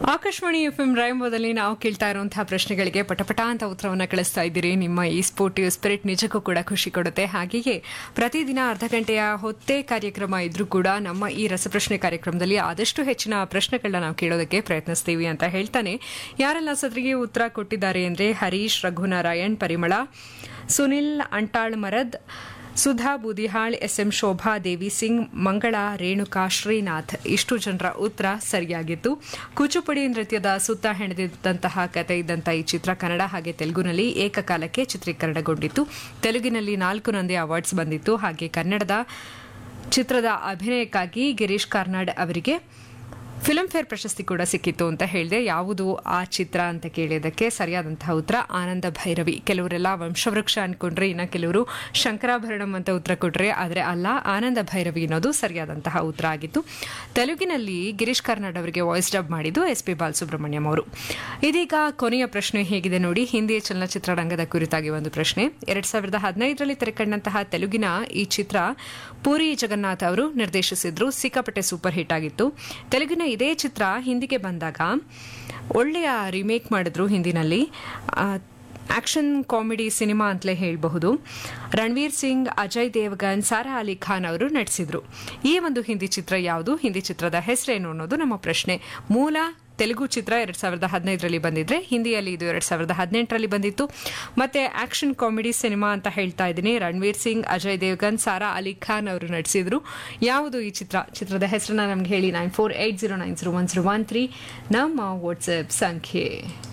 Akashvani F M ರಾಯಂಬೋದಲ್ಲಿ ನಾವು ಕೇಳ್ತಾ ಇರುವಂತಹ ಪ್ರಶ್ನೆಗಳಿಗೆ ಪಟಪಟ ಅಂತ ಉತ್ತರವನ್ನು ಕಳಿಸ್ತಾ ಇದ್ದೀರಿ ನಿಮ್ಮ ಈ ಸ್ಪೋರ್ಟಿವ್ ಸ್ಪಿರಿಟ್ ನಿಜಕ್ಕೂ ಕೂಡ ಖುಷಿ ಕೊಡುತ್ತೆ ಹಾಗೆಯೇ ಪ್ರತಿದಿನ ಅರ್ಧ ಗಂಟೆಯ ಹೊತ್ತೇ ಕಾರ್ಯಕ್ರಮ ಇದ್ರೂ ಕೂಡ ನಮ್ಮ ಈ ರಸಪ್ರಶ್ನೆ ಕಾರ್ಯಕ್ರಮದಲ್ಲಿ ಆದಷ್ಟು ಹೆಚ್ಚಿನ ಪ್ರಶ್ನೆಗಳನ್ನ ನಾವು ಕೇಳೋದಕ್ಕೆ ಪ್ರಯತ್ನಿಸ್ತೀವಿ ಅಂತ ಹೇಳ್ತಾನೆ ಯಾರೆಲ್ಲ ಸದ್ರಿಗೆ ಉತ್ತರ ಕೊಟ್ಟಿದ್ದಾರೆ ಅಂದ್ರೆ ಹರೀಶ್ ರಘುನಾರಾಯಣ್ ಪರಿಮಳ ಸುನಿಲ್ ಅಂಟಾಳ್ ಮರದ್ ಸುಧಾ ಬೂದಿಹಾಳ್ ಎಸ್ಎಂ ಶೋಭಾ ದೇವಿ ಸಿಂಗ್ ಮಂಗಳ ರೇಣುಕಾ ಶ್ರೀನಾಥ್ ಇಷ್ಟು ಜನರ ಉತ್ತರ ಸರಿಯಾಗಿತ್ತು ಕೂಚುಪುಡಿ ನೃತ್ಯದ ಸುತ್ತ ಹೆಣೆದಿದ್ದಂತಹ ಕತೆ ಇದ್ದಂಥ ಈ ಚಿತ್ರ ಕನ್ನಡ ಹಾಗೆ ತೆಲುಗುನಲ್ಲಿ ಏಕಕಾಲಕ್ಕೆ ಚಿತ್ರೀಕರಣಗೊಂಡಿತ್ತು ತೆಲುಗಿನಲ್ಲಿ ನಾಲ್ಕು ನಂದಿ ಅವಾರ್ಡ್ಸ್ ಬಂದಿತ್ತು ಹಾಗೆ ಕನ್ನಡದ ಚಿತ್ರದ ಅಭಿನಯಕ್ಕಾಗಿ ಗಿರೀಶ್ ಕಾರ್ನಾಡ್ ಅವರಿಗೆ ಫಿಲ್ಮ್ ಫೇರ್ ಪ್ರಶಸ್ತಿ ಕೂಡ ಸಿಕ್ಕಿತ್ತು ಅಂತ ಹೇಳಿದೆ ಯಾವುದು ಆ ಚಿತ್ರ ಅಂತ ಕೇಳಿದ್ದಕ್ಕೆ ಸರಿಯಾದಂತಹ ಉತ್ತರ ಆನಂದ ಭೈರವಿ ಕೆಲವರೆಲ್ಲ ವಂಶವೃಕ್ಷ ಅನ್ಕೊಂಡ್ರೆ ಇನ್ನು ಕೆಲವರು ಶಂಕರಾಭರಣಂ ಅಂತ ಉತ್ತರ ಕೊಟ್ರೆ ಆದರೆ ಅಲ್ಲ ಆನಂದ ಭೈರವಿ ಅನ್ನೋದು ಸರಿಯಾದಂತಹ ಉತ್ತರ ಆಗಿತ್ತು ತೆಲುಗಿನಲ್ಲಿ ಗಿರೀಶ್ ಕಾರ್ನಾಡ್ ಅವರಿಗೆ ವಾಯ್ಸ್ ಡಬ್ ಮಾಡಿದ್ದು ಎಸ್ ಪಿ ಬಾಲಸುಬ್ರಹ್ಮಣ್ಯಂ ಅವರು ಇದೀಗ ಕೊನೆಯ ಪ್ರಶ್ನೆ ಹೇಗಿದೆ ನೋಡಿ ಹಿಂದಿ ಚಲನಚಿತ್ರರಂಗದ ಕುರಿತಾಗಿ ಒಂದು ಪ್ರಶ್ನೆ ಎರಡ್ ಸಾವಿರದ ಹದಿನೈದರಲ್ಲಿ ತೆರೆಕಂಡಂತಹ ತೆಲುಗಿನ ಈ ಚಿತ್ರ ಪೂರಿ ಜಗನ್ನಾಥ್ ಅವರು ನಿರ್ದೇಶಿಸಿದ್ರು ಸಿಕ್ಕಾಪಟ್ಟೆ ಸೂಪರ್ ಹಿಟ್ ಆಗಿತ್ತು ತೆಲುಗಿನ ಇದೇ ಚಿತ್ರ ಹಿಂದಿಗೆ ಬಂದಾಗ ಒಳ್ಳೆಯ ರಿಮೇಕ್ ಮಾಡಿದ್ರು ಹಿಂದಿನಲ್ಲಿ ಆಕ್ಷನ್ ಕಾಮಿಡಿ ಸಿನಿಮಾ ಅಂತಲೇ ಹೇಳಬಹುದು ರಣವೀರ್ ಸಿಂಗ್ ಅಜಯ್ ದೇವಗನ್ ಸಾರಾ ಅಲಿ ಖಾನ್ ಅವರು ನಟಿಸಿದ್ರು ಈ ಒಂದು ಹಿಂದಿ ಚಿತ್ರ ಯಾವುದು ಹಿಂದಿ ಚಿತ್ರದ ಹೆಸರೇನು ಅನ್ನೋದು ನಮ್ಮ ಪ್ರಶ್ನೆ ಮೂಲ ತೆಲುಗು ಚಿತ್ರ ಎರಡ್ ಸಾವಿರದ ಹದಿನೈದರಲ್ಲಿ ಬಂದಿದ್ರೆ ಹಿಂದಿಯಲ್ಲಿ ಇದು ಎರಡ್ ಸಾವಿರದ ಹದಿನೆಂಟರಲ್ಲಿ ಬಂದಿತ್ತು ಮತ್ತೆ ಆಕ್ಷನ್ ಕಾಮಿಡಿ ಸಿನಿಮಾ ಅಂತ ಹೇಳ್ತಾ ಇದ್ದೀನಿ ರಣವೀರ್ ಸಿಂಗ್ ಅಜಯ್ ದೇವ್ಗನ್ ಸಾರಾ ಅಲಿ ಖಾನ್ ಅವರು ನಟಿಸಿದ್ರು ಯಾವುದು ಈ ಚಿತ್ರ ಚಿತ್ರದ ಹೆಸರನ್ನ ನಮ್ಗೆ ಹೇಳಿ nine four eight zero nine zero one zero one three ನಮ್ಮ ವಾಟ್ಸ್ಆಪ್ ಸಂಖ್ಯೆ